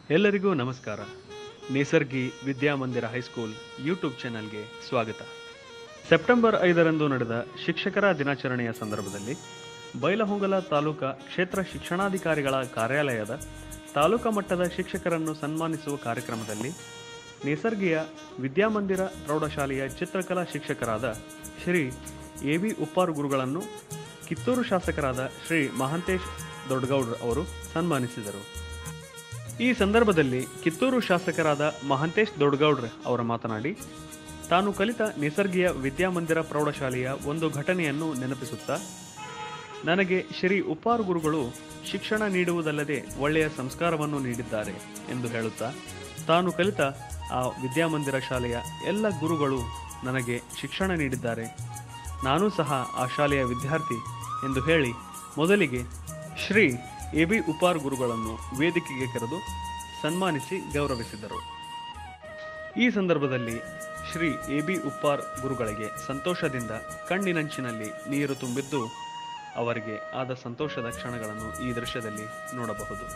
ಎಲ್ಲರಿಗೂ ನಮಸ್ಕಾರ ನೇಸರ್ಗಿ ವಿದ್ಯಾಮಂದಿರ high school YouTube ಚಾನೆಲ್ಗೆ ಸ್ವಾಗತ ಸೆಪ್ಟೆಂಬರ್ ಐದರಂದು ನಡೆದ ಶಿಕ್ಷಕರ ದಿನಾಚರಣೆಯ ಸಂದರ್ಭದಲ್ಲಿ ಬೈಲಹೊಂಗಲ ತಾಲೂಕಾ ಕ್ಷೇತ್ರ ಶಿಕ್ಷಣಾಧಿಕಾರಿಗಳ ಕಾರ್ಯಾಲಯದ ತಾಲೂಕಾ ಮಟ್ಟದ ಶಿಕ್ಷಕರನ್ನು ಸನ್ಮಾನಿಸುವ ಕಾರ್ಯಕ್ರಮದಲ್ಲಿ ನೇಸರ್ಗಿಯ ವಿದ್ಯಾಮಂದಿರ ಪ್ರೌಢಶಾಲೆಯ ಚಿತ್ರಕಲಾ ಶಿಕ್ಷಕರಾದ ಶ್ರೀ ಎ ವಿ ಉಪ್ಪಾರು ಗುರುಗಳನ್ನು ಕಿತ್ತೂರು ಶಾಸಕರಾದ ಶ್ರೀ ಮಹಾಂತೇಶ್ ದೊಡ್ಡಗೌಡ್ರ ಅವರು ಸನ್ಮಾನಿಸಿದರು ಈ ಸಂದರ್ಭದಲ್ಲಿ ಕಿತ್ತೂರು ಶಾಸಕರಾದ ಮಹಾಂತೇಶ್ ದೊಡ್ಡಗೌಡ್ರ ಅವರ ಮಾತನಾಡಿ ತಾನು ಕಲಿತ ನಿಸರ್ಗಿಯ ವಿದ್ಯಾಮಂದಿರ ಪ್ರೌಢಶಾಲೆಯ ಒಂದು ಘಟನೆಯನ್ನು ನೆನಪಿಸುತ್ತಾ ನನಗೆ ಶ್ರೀ ಉಪ್ಪಾರು ಗುರುಗಳು ಶಿಕ್ಷಣ ನೀಡುವುದಲ್ಲದೆ ಒಳ್ಳೆಯ ಸಂಸ್ಕಾರವನ್ನು ನೀಡಿದ್ದಾರೆ ಎಂದು ಹೇಳುತ್ತಾ ತಾನು ಕಲಿತ ಆ ವಿದ್ಯಾಮಂದಿರ ಶಾಲೆಯ ಎಲ್ಲ ಗುರುಗಳು ನನಗೆ ಶಿಕ್ಷಣ ನೀಡಿದ್ದಾರೆ ನಾನೂ ಸಹ ಆ ಶಾಲೆಯ ವಿದ್ಯಾರ್ಥಿ ಎಂದು ಹೇಳಿ ಮೊದಲಿಗೆ ಶ್ರೀ ಎ ಬಿ ಉಪಾರ್ ಗುರುಗಳನ್ನು ವೇದಿಕೆಗೆ ಕರೆದು ಸನ್ಮಾನಿಸಿ ಗೌರವಿಸಿದರು ಈ ಸಂದರ್ಭದಲ್ಲಿ ಶ್ರೀ ಎ ಬಿ ಉಪ್ಪಾರ್ ಗುರುಗಳಿಗೆ ಸಂತೋಷದಿಂದ ಕಣ್ಣಿನಂಚಿನಲ್ಲಿ ನೀರು ತುಂಬಿದ್ದು ಅವರಿಗೆ ಆದ ಸಂತೋಷದ ಕ್ಷಣಗಳನ್ನು ಈ ದೃಶ್ಯದಲ್ಲಿ ನೋಡಬಹುದು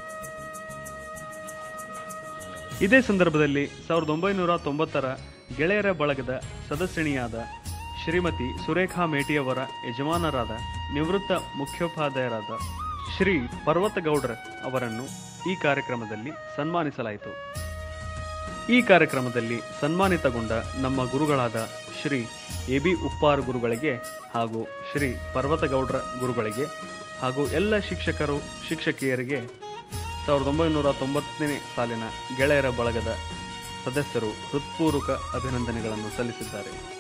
ಇದೇ ಸಂದರ್ಭದಲ್ಲಿ ಸಾವಿರದ ಒಂಬೈನೂರ ತೊಂಬತ್ತರ ಗೆಳೆಯರ ಬಳಗದ ಸದಸ್ಯಣಿಯಾದ ಶ್ರೀಮತಿ ಸುರೇಖಾ ಮೇಟಿಯವರ ಯಜಮಾನರಾದ ನಿವೃತ್ತ ಮುಖ್ಯೋಪಾಧ್ಯಾಯರಾದ ಶ್ರೀ ಪರ್ವತಗೌಡ್ರ ಅವರನ್ನು ಈ ಕಾರ್ಯಕ್ರಮದಲ್ಲಿ ಸನ್ಮಾನಿಸಲಾಯಿತು ಈ ಕಾರ್ಯಕ್ರಮದಲ್ಲಿ ಸನ್ಮಾನಿತಗೊಂಡ ನಮ್ಮ ಗುರುಗಳಾದ ಶ್ರೀ ಎ ಬಿ ಉಪ್ಪಾರ್ ಗುರುಗಳಿಗೆ ಹಾಗೂ ಶ್ರೀ ಪರ್ವತಗೌಡ್ರ ಗುರುಗಳಿಗೆ ಹಾಗೂ ಎಲ್ಲ ಶಿಕ್ಷಕರು ಶಿಕ್ಷಕಿಯರಿಗೆ ಸಾವಿರದ ಒಂಬೈನೂರ ತೊಂಬತ್ತನೇ ಸಾಲಿನ ಗೆಳೆಯರ ಬಳಗದ ಸದಸ್ಯರು ಹೃತ್ಪೂರ್ವಕ ಅಭಿನಂದನೆಗಳನ್ನು ಸಲ್ಲಿಸಿದ್ದಾರೆ